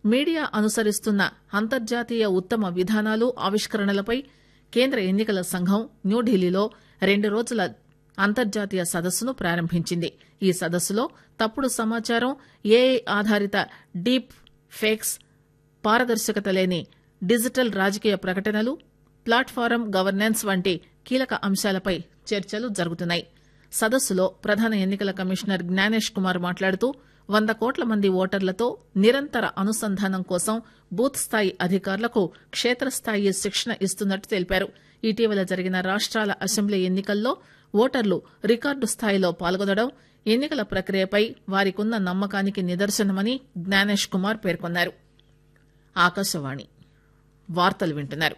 media అనుసరిస్తున్న అంతర్జాతీయ ఉత్తమ విధానాలు ఆవిష్కరణలపై కేంద్ర ఎన్నికల సంఘం న్యూఢిల్లీలో రెండు రోజుల అంతర్జాతీయ సదస్సును ప్రారంభించింది ఈ సదస్సులో తప్పుడు సమాచారం ఏఐ ఆధారిత డీప్ ఫేక్స్ పారదర్శకత లేని డిజిటల్ రాజకీయ ప్రకటనలు ప్లాట్ఫారం గవర్నెన్స్ వంటి కీలక అంశాలపై చర్చలు జరుగుతున్నాయి సదస్సులో ప్రధాన ఎన్నికల కమిషనర్ జ్ఞానేష్ కుమార్ మాట్లాడుతూ వంద కోట్ల మంది ఓటర్లతో నిరంతర అనుసంధానం కోసం బూత్ స్థాయి అధికారులకు క్షేత్రస్థాయి శిక్షణ ఇస్తున్నట్టు తెలిపారు ఇటీవల జరిగిన రాష్ట్రాల అసెంబ్లీ ఎన్నికల్లో ఓటర్లు రికార్డు స్థాయిలో పాల్గొనడం ఎన్నికల ప్రక్రియపై వారికున్న నమ్మకానికి నిదర్శనమని జ్ఞానేష్ కుమార్ పేర్కొన్నారు ఆకాశవాణి వార్తలు వింటున్నారు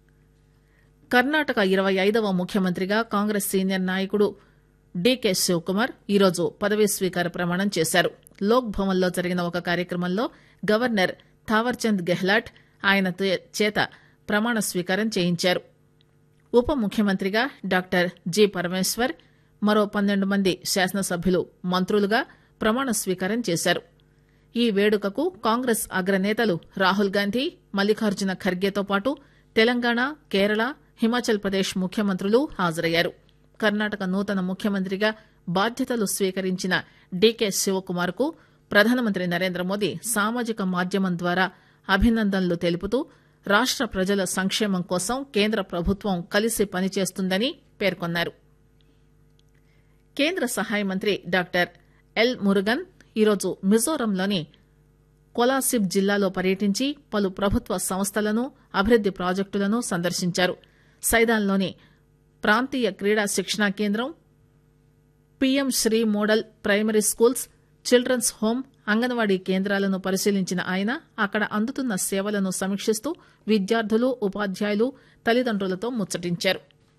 కర్ణాటక ఇరవై ఐదవ ముఖ్యమంత్రిగా కాంగ్రెస్ సీనియర్ నాయకుడు డీకే శివకుమార్ ఈరోజు పదవీ స్వీకార ప్రమాణం చేశారు లోక్ భవన్లో జరిగిన ఒక కార్యక్రమంలో గవర్నర్ థావర్చంద్ గెహ్లాట్ ఆయన చేత ప్రమాణ స్వీకారం చేయించారు ఉప ముఖ్యమంత్రిగా డాక్టర్ జి పరమేశ్వర్ మరో పన్నెండు మంది శాసనసభ్యులు మంత్రులుగా ప్రమాణ స్వీకారం చేశారు ఈ వేడుకకు కాంగ్రెస్ అగ్రనేతలు రాహుల్ గాంధీ మల్లికార్జున ఖర్గేతో పాటు తెలంగాణ కేరళ హిమాచల్ ప్రదేశ్ ముఖ్యమంత్రులు హాజరయ్యారు కర్ణాటక నూతన ముఖ్యమంత్రిగా బాధ్యతలు స్వీకరించిన డీకే శివకుమార్ కు ప్రధానమంత్రి నరేంద్ర మోదీ సామాజిక మాధ్యమం ద్వారా అభినందనలు తెలుపుతూ రాష్ట ప్రజల సంక్షేమం కోసం కేంద్ర ప్రభుత్వం కలిసి పనిచేస్తుందని పేర్కొన్నారు కేంద్ర సహాయ మంత్రి డాక్టర్ ఎల్ మురుగన్ ఈరోజు మిజోరంలోని కొలాసిబ్ జిల్లాలో పర్యటించి పలు ప్రభుత్వ సంస్థలను అభివృద్ది ప్రాజెక్టులను సందర్శించారు సైదాన్లోని ప్రాంతీయ క్రీడా శిక్షణా కేంద్రం PM Shri model primary schools children's home anganwadi కేంద్రాలను పరిశీలించిన ఆయన అక్కడ అందుతున్న సేవలను సమీక్షిస్తూ విద్యార్థులు ఉపాధ్యాయులు తల్లిదండ్రులతో ముచ్చటించారు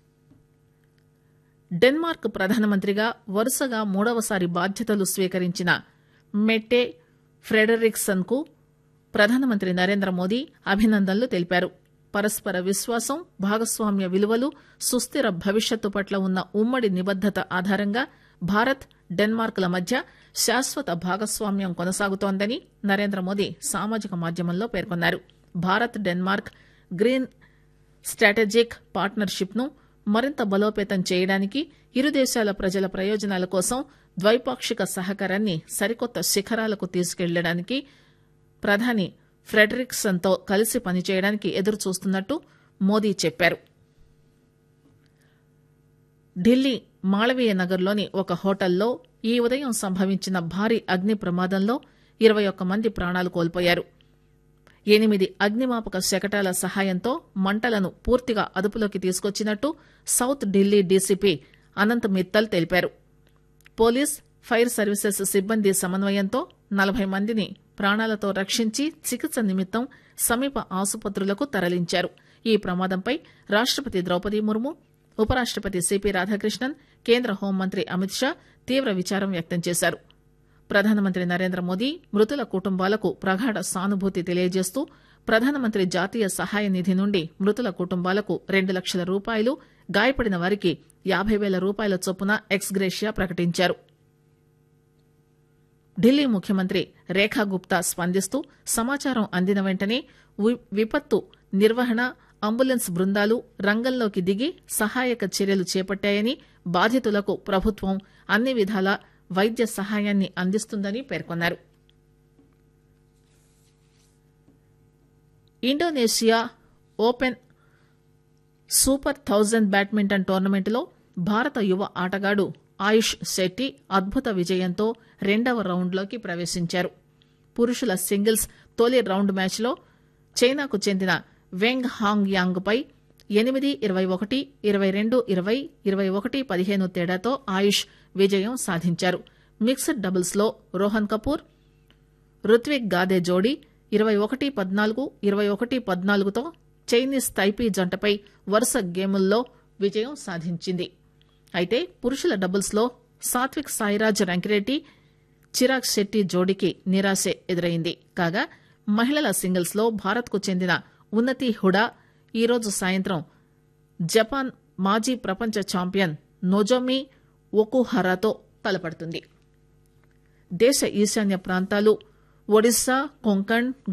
డెన్మార్క్ ప్రధానమంత్రిగా వరుసగా మూడవసారి బాధ్యతలు స్వీకరించిన మెట్టే ఫ్రెడరిక్సన్ కు ప్రధానమంత్రి నరేంద్ర మోదీ అభినందనలు తెలిపారు పరస్పర విశ్వాసం భాగస్వామ్య విలువలు సుస్థిర భవిష్యత్తు పట్ల ఉన్న ఉమ్మడి నిబద్దత ఆధారంగా భారత్ డెన్మార్క్ల మధ్య శాశ్వత భాగస్వామ్యం కొనసాగుతోందని నరేంద్ర మోదీ సామాజిక మాధ్యమంలో పేర్కొన్నారు Bharat Denmark green strategic partnership ను మరింత బలోపేతం చేయడానికి ఇరు దేశాల ప్రజల ప్రయోజనాల కోసం ద్వైపాక్షిక సహకారాన్ని సరికొత్త శిఖరాలకు తీసుకెళ్లడానికి ప్రధాని ఫ్రెడరిక్సన్ తో కలిసి పనిచేయడానికి ఎదురుచూస్తున్నట్టు మోదీ చెప్పారు ఢిల్లీ మాళవీయ నగర్లోని ఒక హోటల్లో ఈ ఉదయం సంభవించిన భారీ అగ్ని ప్రమాదంలో ఇరవై ఒక్క మంది ప్రాణాలు కోల్పోయారు ఎనిమిది అగ్నిమాపక శకటాల సహాయంతో మంటలను పూర్తిగా అదుపులోకి తీసుకొచ్చినట్టు సౌత్ ఢిల్లీ డీసీపీ అనంత్ మిత్తల్ తెలిపారు పోలీస్ ఫైర్ సర్వీసెస్ సిబ్బంది సమన్వయంతో నలభై మందిని ప్రాణాలతో రక్షించి చికిత్స నిమిత్తం సమీప ఆసుపత్రులకు తరలించారు ఈ ప్రమాదంపై రాష్టపతి ద్రౌపది ముర్ము ఉపరాష్టపతి సిపి రాధాకృష్ణన్ కేంద్ర హోంమంత్రి అమిత్ షా తీవ్ర విచారం వ్యక్తం చేశారు ప్రధానమంత్రి నరేంద్ర మోదీ మృతుల కుటుంబాలకు ప్రగాఢ సానుభూతి తెలియజేస్తూ ప్రధానమంత్రి జాతీయ సహాయ నిధి నుండి మృతుల కుటుంబాలకు రెండు లక్షల రూపాయలు గాయపడిన వారికి యాబై పేల రూపాయల చొప్పున ఎక్స్గ్రేషియా ప్రకటించారు ఢిల్లీ ముఖ్యమంత్రి రేఖా గుప్తా స్పందిస్తూ సమాచారం అందిన వెంటనే విపత్తు నిర్వహణ అంబులెన్స్ బృందాలు రంగంలోకి దిగి సహాయక చర్యలు చేపట్టాయని బాధితులకు ప్రభుత్వం అన్ని విధాల వైద్య సహాయాన్ని అందిస్తుందని పేర్కొన్నారు Indonesia open super thousand badminton టోర్నమెంట్లో భారత యువ ఆటగాడు ఆయుష్ శెట్టి అద్భుత విజయంతో రెండవ రౌండ్లోకి ప్రవేశించారు పురుషుల సింగిల్స్ తొలి రౌండ్ మ్యాచ్లో చైనాకు చెందిన వెంగ్ హాంగ్ యాంగ్ పై ఎనిమిది ఇరవై ఒకటి ఇరవై రెండు ఇరవై ఇరవై ఒకటి పదిహేను తేడాతో ఆయుష్ విజయం సాధించారు మిక్స్డ్ డబుల్స్ లో రోహన్ కపూర్ రుత్విక్ గాదే జోడీ ఇరవై ఒకటి పద్నాలుగు ఇరవై ఒకటి పద్నాలుగుతో చైనీస్ తైపీ జంటపై వరుస గేముల్లో విజయం సాధించింది అయితే పురుషుల డబుల్స్ లో సాత్విక్ సాయిరాజ్ రంకిరెడ్డి చిరాగ్ శెట్టి జోడీకి నిరాశే ఎదురైంది కాగా మహిళల సింగిల్స్ లో భారత్ కు చెందిన ఉన్నతి హుడా ఈరోజు సాయంత్రం జపాన్ మాజీ ప్రపంచ ఛాంపియన్ నొజోమి ఒకుహరాతో తలపడుతుంది దేశ ఈశాన్య ప్రాంతాలు ఒడిశా కొంకణ్